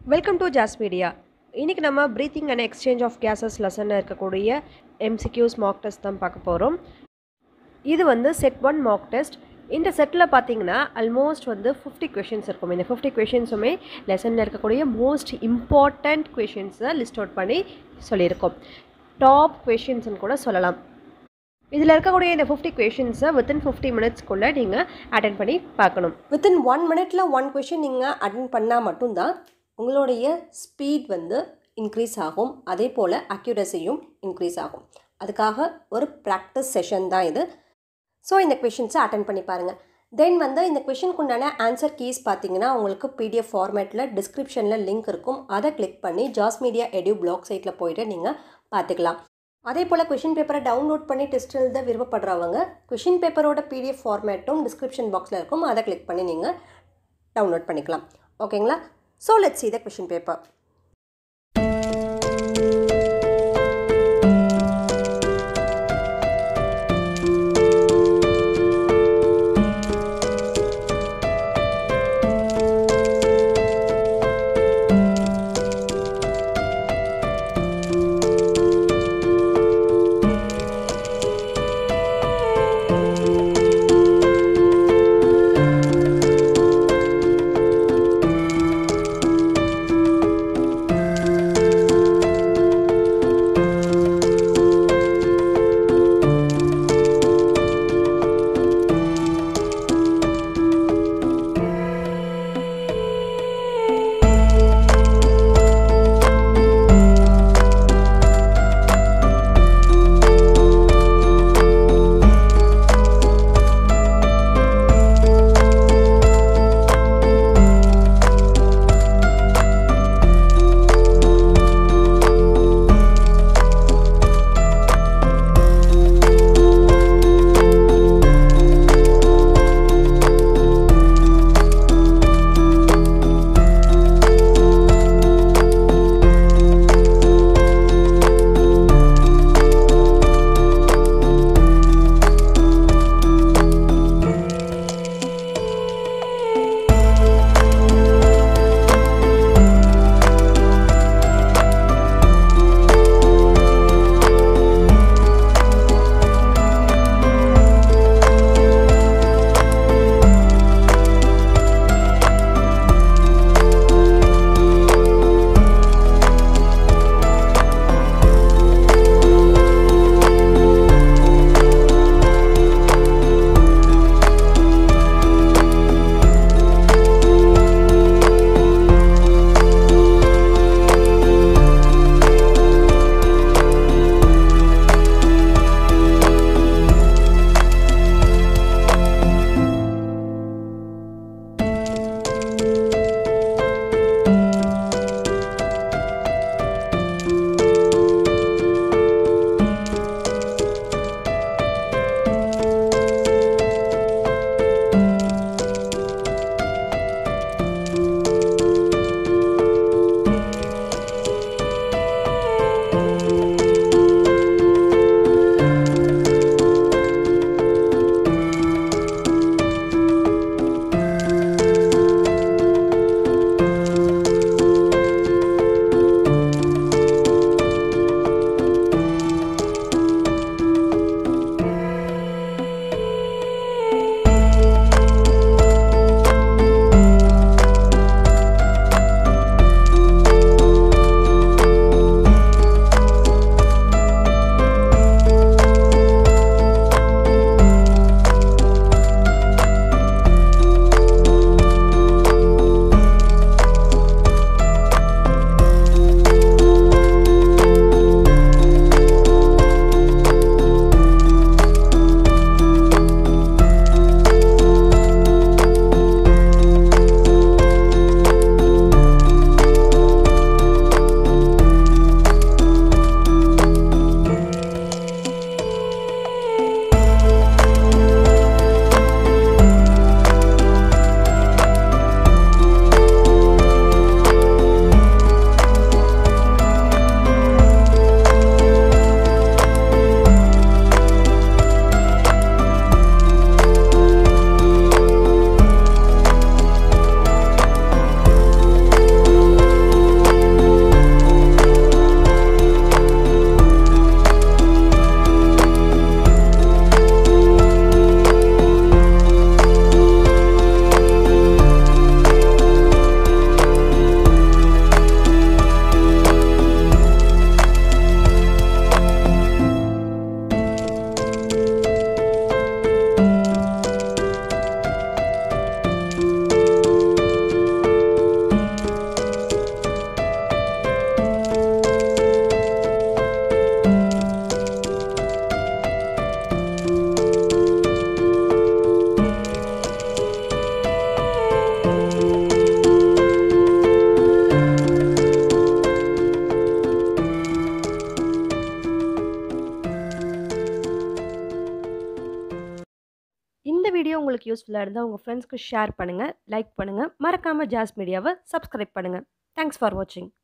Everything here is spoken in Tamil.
வெல்கம் டு ஜாஸ் மீடியா இன்றைக்கி நம்ம breathing and exchange of gases லெசனில் இருக்கக்கூடிய எம்சிக்யூஸ் மாக் டெஸ்ட் தான் பார்க்க போகிறோம் இது வந்து செட் ஒன் மாக் டெஸ்ட் இந்த செட்டில் பார்த்தீங்கன்னா ஆல்மோஸ்ட் வந்து ஃபிஃப்டி கொஷின்ஸ் இருக்கும் இந்த ஃபிஃப்டி கொஷின்ஸுமே லெசனில் இருக்கக்கூடிய மோஸ்ட் இம்பார்ட்டண்ட் கொஷின்ஸை லிஸ்ட் அவுட் பண்ணி சொல்லியிருக்கோம் டாப் கொஷின்ஸ்னு கூட சொல்லலாம் இதில் இருக்கக்கூடிய இந்த ஃபிஃப்டி கொஷின்ஸை வித்தின் ஃபிஃப்டி மினிட்ஸ்க்குள்ளே நீங்கள் அட்டன் பண்ணி பார்க்கணும் வித்தின் ஒன் மினிட்ல ஒன் கொஷின் நீங்கள் அட்டன் பண்ணால் மட்டும்தான் உங்களுடைய ஸ்பீட் வந்து இன்க்ரீஸ் ஆகும் அதே போல் அக்யூரஸியும் இன்க்ரீஸ் ஆகும் அதுக்காக ஒரு ப்ராக்டிஸ் செஷன் தான் இது ஸோ இந்த கொஷின்ஸை அட்டன் பண்ணி பாருங்கள் தென் வந்து இந்த கொஷினுக்கு உண்டான ஆன்சர் கீஸ் பார்த்தீங்கன்னா உங்களுக்கு பிடிஎஃப் ஃபார்மேட்டில் டிஸ்கிரிப்ஷனில் லிங்க் இருக்கும் அதை கிளிக் பண்ணி ஜாஸ் மீடியா எடியூ பிளாக் சைட்டில் போயிட்டு நீங்கள் பார்த்துக்கலாம் அதே போல் கொஷின் பேப்பரை டவுன்லோட் பண்ணி டெஸ்ட் எழுத விருப்பப்படுறவங்க கொஷின் பேப்பரோட பிடிஎஃப் ஃபார்மேட்டும் டிஸ்கிரிப்ஷன் பாக்ஸில் இருக்கும் அதை கிளிக் பண்ணி நீங்கள் டவுன்லோட் பண்ணிக்கலாம் ஓகேங்களா so let's see the question paper உங்களுக்கு யூஸ்ஃபுல்லாக இருந்தால் உங்கள் ஃப்ரெண்ட்ஸ்க்கு ஷேர் பண்ணுங்கள் லைக் பண்ணுங்கள் மறக்காமல் ஜாஸ் மீடியாவை சப்ஸ்கிரைப் பண்ணுங்கள் தேங்க்ஸ் ஃபார் வாட்சிங்